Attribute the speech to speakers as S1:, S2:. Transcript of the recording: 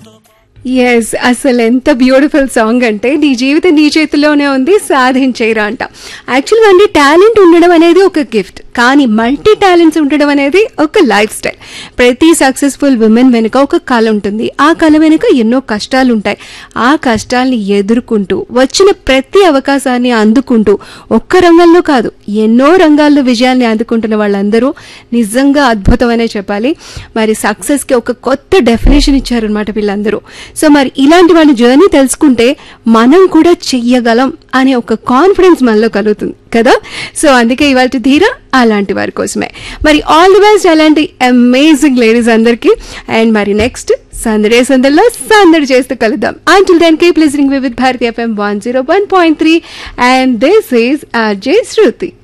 S1: yes అసలు ఎంత beautiful song అంటే నీ జీవితం నీ చేతిలోనే ఉంది సాధించేరా అంట యాక్చువల్గా అండి టాలెంట్ ఉండడం అనేది ఒక గిఫ్ట్ కానీ మల్టీ టాలెంట్స్ ఉండడం అనేది ఒక లైఫ్ స్టైల్ ప్రతి సక్సెస్ఫుల్ ఉమెన్ వెనుక ఒక కళ ఉంటుంది ఆ కళ వెనుక ఎన్నో కష్టాలు ఉంటాయి ఆ కష్టాల్ని ఎదుర్కొంటూ వచ్చిన ప్రతి అవకాశాన్ని అందుకుంటూ ఒక్క రంగంలో కాదు ఎన్నో రంగాల్లో విజయాన్ని అందుకుంటున్న వాళ్ళందరూ నిజంగా అద్భుతమనే చెప్పాలి మరి సక్సెస్కి ఒక కొత్త డెఫినేషన్ ఇచ్చారనమాట వీళ్ళందరూ సో మరి ఇలాంటి వాళ్ళ జర్నీ తెలుసుకుంటే మనం కూడా చెయ్యగలం అనే ఒక కాన్ఫిడెన్స్ మనలో కలుగుతుంది కదా సో అందుకే ఇవాళ ధీర అలాంటి వారి కోసమే మరి ఆల్ ది బెస్ట్ అలాంటి అమేజింగ్ లేడీస్ అందరికీ అండ్ మరి నెక్స్ట్ సందడే సందడిలో సందడి చేస్తూ కలుద్దాం until then keep listening with Bharati FM one zero one point three and this is RJ Shruti